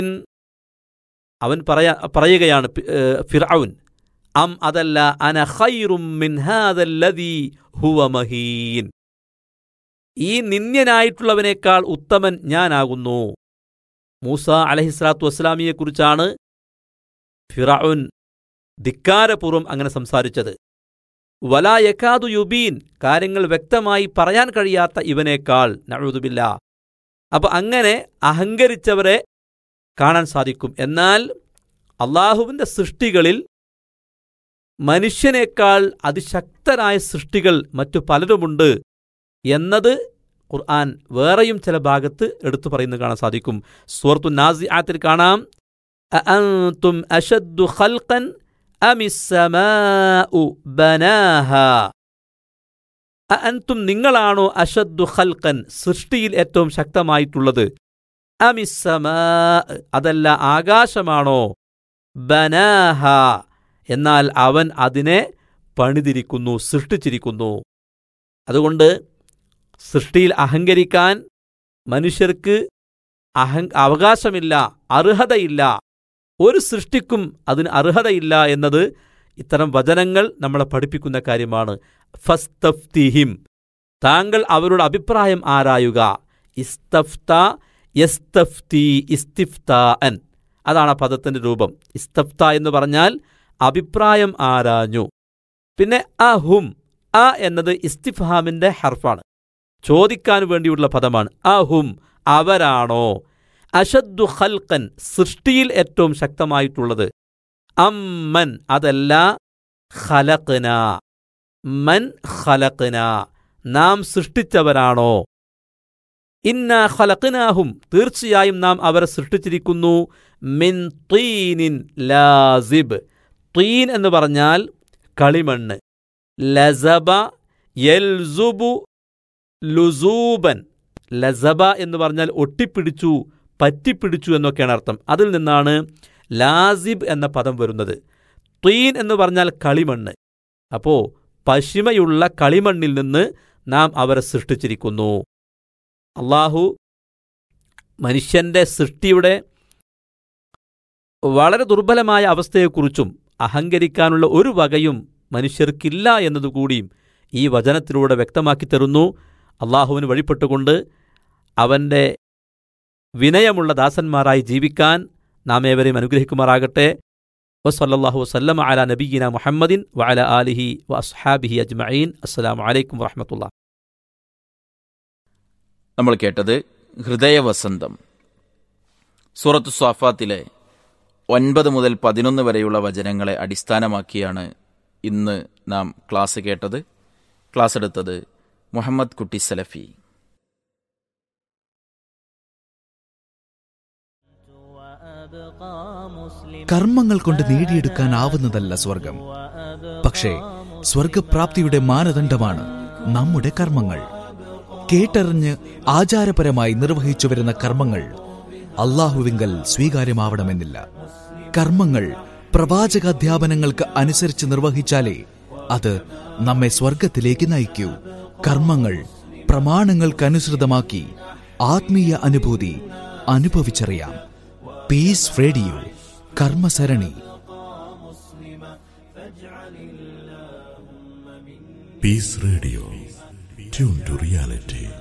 അവൻ പറയാ പറയുകയാണ് പി- ഏ, ഫിർഔൻ അം അതല്ല അന ഖൈറും മിൻ ഹാദല്ലദീ ഹുവ മഹീൻ ഈ നിന്ദ്യനായിട്ടുള്ളവനേക്കാൾ ഉത്തമൻ ഞാനാകുന്നു മൂസ അലഹിസ്ലാത്തു വസ്സലാമിയെക്കുറിച്ചാണ് ഫിറൌൻ ധിക്കാരപൂർവ്വം അങ്ങനെ സംസാരിച്ചത് വലാ യക്കാതു യുബീൻ കാര്യങ്ങൾ വ്യക്തമായി പറയാൻ കഴിയാത്ത ഇവനേക്കാൾ നഴുതുമില്ല അപ്പൊ അങ്ങനെ അഹങ്കരിച്ചവരെ കാണാൻ സാധിക്കും എന്നാൽ അള്ളാഹുവിന്റെ സൃഷ്ടികളിൽ മനുഷ്യനേക്കാൾ അതിശക്തരായ സൃഷ്ടികൾ മറ്റു പലരുമുണ്ട് എന്നത് ഖുർആൻ വേറെയും ചില ഭാഗത്ത് എടുത്തു പറയുന്നത് കാണാൻ സാധിക്കും സൂറത്തു നാസി ആത്തിൽ കാണാം അഅൻതും അശദ്ദു ഖൽഖൻ അമിസ്സമാഉ ബനാഹ അഅൻതും നിങ്ങളാണോ അശദ്ദു ഖൽഖൻ സൃഷ്ടിയിൽ ഏറ്റവും ശക്തമായിട്ടുള്ളത് അമിസ്സമാ അതല്ല ആകാശമാണോ ബനാഹ എന്നാൽ അവൻ അതിനെ പണിതിരിക്കുന്നു സൃഷ്ടിച്ചിരിക്കുന്നു അതുകൊണ്ട് സൃഷ്ടിയിൽ അഹങ്കരിക്കാൻ മനുഷ്യർക്ക് അഹം അവകാശമില്ല അർഹതയില്ല ഒരു സൃഷ്ടിക്കും അതിന് അർഹതയില്ല എന്നത് ഇത്തരം വചനങ്ങൾ നമ്മളെ പഠിപ്പിക്കുന്ന കാര്യമാണ് ഫസ്തഫ്തിഹിം താങ്കൾ അവരുടെ അഭിപ്രായം ആരായുക ഇസ്തഫ്ത യസ്തഫ്തി ഇസ്തിഫ്ത അൻ അതാണ് ആ പദത്തിന്റെ രൂപം ഇസ്തഫ്ത എന്ന് പറഞ്ഞാൽ അഭിപ്രായം ആരാഞ്ഞു പിന്നെ അ ഹും അ എന്നത് ഇസ്തിഫാമിന്റെ ഹർഫാണ് ചോദിക്കാൻ വേണ്ടിയുള്ള പദമാണ് അഹും അവരാണോ അഷദ്ദു ഖൽഖൻ സൃഷ്ടിയിൽ ഏറ്റവും ശക്തമായിട്ടുള്ളത് അമ്മൻ അതല്ല ഖലഖന മൻ ഖലഖന നാം സൃഷ്ടിച്ചവരാണോ ഇന്ന ഖലഖനാഹും തീർച്ചയായും നാം അവരെ സൃഷ്ടിച്ചിരിക്കുന്നു മിൻ തീനിൻ ലാസിബ് തീൻ എന്ന് പറഞ്ഞാൽ കളിമണ്ണ് ലസബ യൽസുബു ലുസൂബൻ ലസബ എന്ന് പറഞ്ഞാൽ ഒട്ടിപ്പിടിച്ചു പറ്റിപ്പിടിച്ചു എന്നൊക്കെയാണ് അർത്ഥം അതിൽ നിന്നാണ് ലാസിബ് എന്ന പദം വരുന്നത് തീൻ എന്ന് പറഞ്ഞാൽ കളിമണ്ണ് അപ്പോ പശിമയുള്ള കളിമണ്ണിൽ നിന്ന് നാം അവരെ സൃഷ്ടിച്ചിരിക്കുന്നു അള്ളാഹു മനുഷ്യന്റെ സൃഷ്ടിയുടെ വളരെ ദുർബലമായ അവസ്ഥയെക്കുറിച്ചും അഹങ്കരിക്കാനുള്ള ഒരു വകയും മനുഷ്യർക്കില്ല എന്നതുകൂടിയും ഈ വചനത്തിലൂടെ വ്യക്തമാക്കി തരുന്നു അള്ളാഹുവിന് വഴിപ്പെട്ടുകൊണ്ട് അവൻ്റെ വിനയമുള്ള ദാസന്മാരായി ജീവിക്കാൻ നാം ഏവരെയും അനുഗ്രഹിക്കുമാറാകട്ടെ വസല്ലാഹു വസ്ലം അല നബീന മുഹമ്മദിൻ വഅല ആലിഹി വ അസ്ഹാബിഹി അജ്മഈൻ അസ്സലാമു അലൈക്കും വറഹമത്തുള്ള നമ്മൾ കേട്ടത് ഹൃദയവസന്തം സൂറത്ത് സ്വാഫാത്തിലെ ഒൻപത് മുതൽ പതിനൊന്ന് വരെയുള്ള വചനങ്ങളെ അടിസ്ഥാനമാക്കിയാണ് ഇന്ന് നാം ക്ലാസ് കേട്ടത് ക്ലാസ് എടുത്തത് മുഹമ്മദ് കുട്ടി സലഫി കർമ്മങ്ങൾ കൊണ്ട് നേടിയെടുക്കാനാവുന്നതല്ല സ്വർഗം പക്ഷേ സ്വർഗപ്രാപ്തിയുടെ മാനദണ്ഡമാണ് നമ്മുടെ കർമ്മങ്ങൾ കേട്ടറിഞ്ഞ് ആചാരപരമായി നിർവഹിച്ചു വരുന്ന കർമ്മങ്ങൾ അള്ളാഹുവിങ്കൽ സ്വീകാര്യമാവണമെന്നില്ല കർമ്മങ്ങൾ പ്രവാചകാധ്യാപനങ്ങൾക്ക് അനുസരിച്ച് നിർവഹിച്ചാലേ അത് നമ്മെ സ്വർഗത്തിലേക്ക് നയിക്കൂ കർമ്മങ്ങൾ പ്രമാണങ്ങൾക്കനുസൃതമാക്കി ആത്മീയ അനുഭൂതി അനുഭവിച്ചറിയാം പീസ് റേഡിയോ കർമ്മസരണി Peace Radio. Tune to reality.